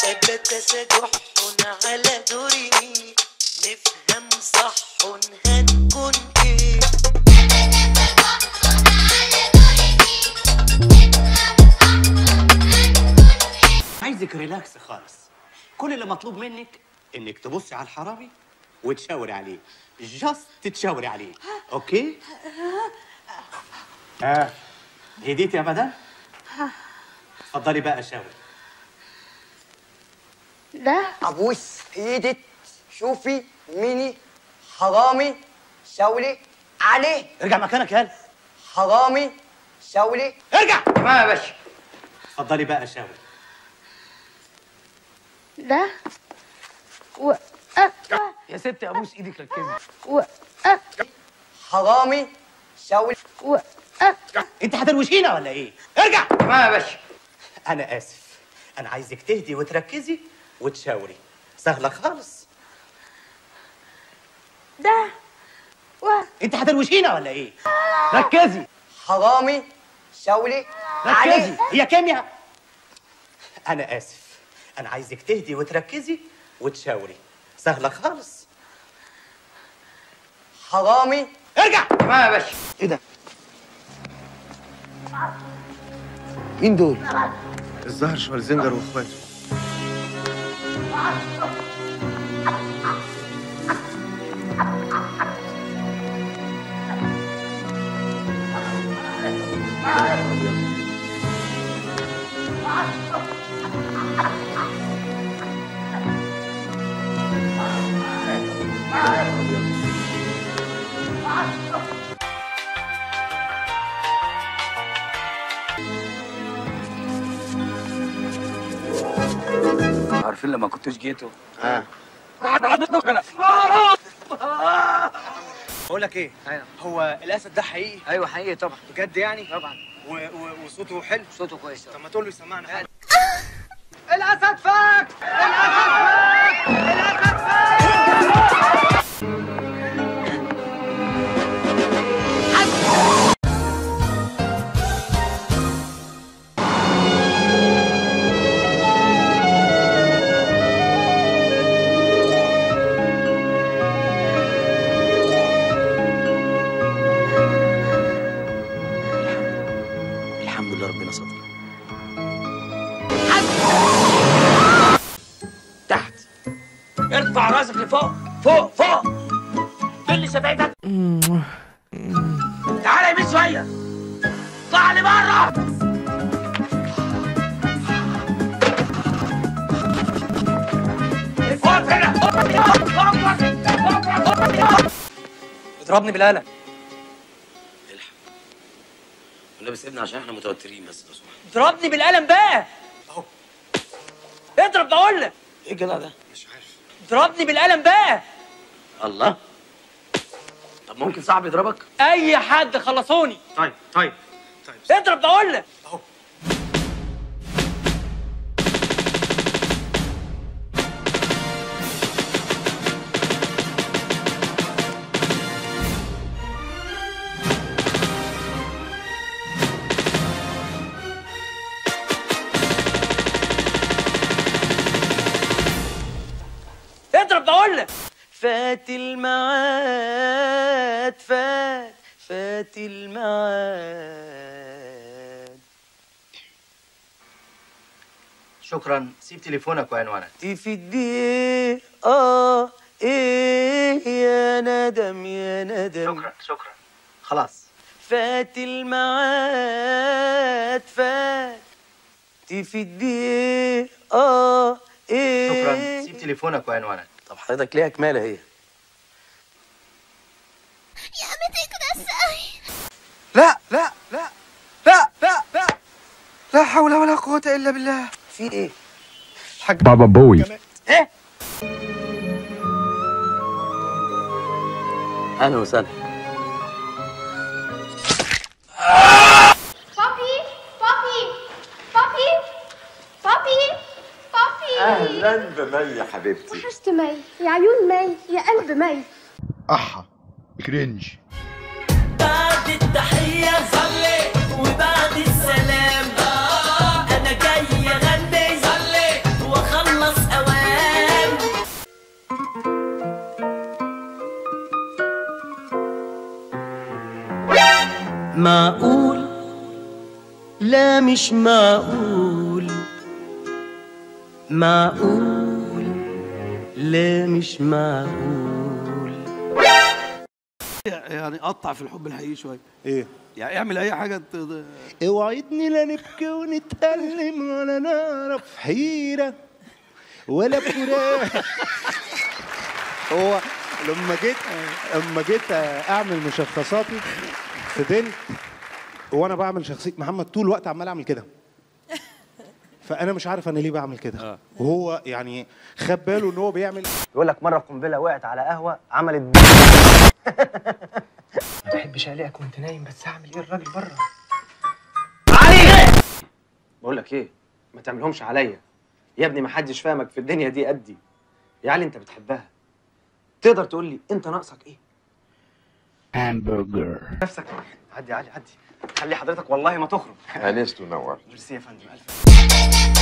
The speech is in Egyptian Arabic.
أبت تجح على دوري نفهم صح هنكون ايه عايزك ريلاكس خالص كل اللي مطلوب منك انك تبصي على الحرامي وتشاوري عليه جاست تتشاوري عليه اوكي اه هديتي يا مدام اتفضلي بقى شاوري ده ابوس ايدك شوفي ميني حرامي شاولي عليه ارجع مكانك يالا حرامي شاولي ارجع تمام يا باشا اتفضلي بقى شاوري ده و أ يا ست ابوس ايدك ركزي و أ حرامي شاولي و أ انت هتروشينا ولا ايه ارجع تمام يا باشا انا اسف انا عايزك تهدي وتركزي وتشاوري سهله خالص ده و انت هتروشينا ولا ايه ركزي حرامي شاولي عليه ركزي هي كيمياء انا اسف انا عايزك تهدي وتركزي وتشاوري سهله خالص حرامي ارجع تمام يا باشا ايه ده مين دول الظاهر شوالزينجر واخواته عارفين لما كنتوش جيتوا اه بقول لك ايه ايوه هو الاسد ده حقيقي ايوه حقيقي طبعا بجد يعني طبعا و... و... وصوته حلو صوته كويس طب ما تقول له يسمعنا حاجه الاسد فاك الحمد لله ربنا ستر تحت ارفع راسك لفوق فوق فوق اللي شفايفك تعالى يمين شويه اطلع لي بره اقف هنا اقف اضربني بالقلم والنبي سيبنا عشان احنا متوترين بس لو سمحت اضربني بالقلم بقى اهو اضرب بقول لك ايه الجدع ده؟ اضربني بالقلم بقى الله طب ممكن صاحبي يضربك؟ اي حد خلصوني طيب طيب اضرب بقول لك اهو اضرب بقول لك فات الميعاد فات فات الميعاد شكرا سيب تليفونك وعنوانك تفيد بيه اه ايه يا ندم يا ندم شكرا شكرا خلاص فات الميعاد فات تفيد بيه اه ايه شكرا سيب تليفونك وعنوانك طب حضرتك ليها كمالة هي لا لا لا لا لا لا لا حول ولا قوة إلا بالله في ايه Baba Bowie. اهلا وسهلا بابي بابي بابي بابي بابي اهلا بمي يا حبيبتي وحشت مي يا عيون مي يا قلب مي أحا كرنج بعد التحية صلي وبعد السلام أنا جاي أغني صلي وأخلص معقول لا مش معقول معقول لا مش معقول يعني قطع في الحب الحقيقي شويه ايه يعني اعمل اي حاجه ت- اوعدني لا نبكي ونتألم ولا نعرف حيرة ولا فراق هو لما جيت لما جيت اعمل مشخصاتي في بنت وانا بعمل شخصيه محمد طول الوقت عمال اعمل كده فانا مش عارف انا ليه بعمل كده وهو يعني خد باله ان هو بيعمل يقول لك مره قنبله وقعت على قهوه عملت ما تحبش الاقيك وانت نايم بس اعمل ايه الراجل بره علي بقول لك ايه ما تعملهمش عليا يا ابني ما حدش فاهمك في الدنيا دي قدي يا علي انت بتحبها تقدر تقول لي انت ناقصك ايه همبرجر نفسك عدي يا علي عدي خلي حضرتك والله ما تخرج انست ونور ميرسي يا فندم الف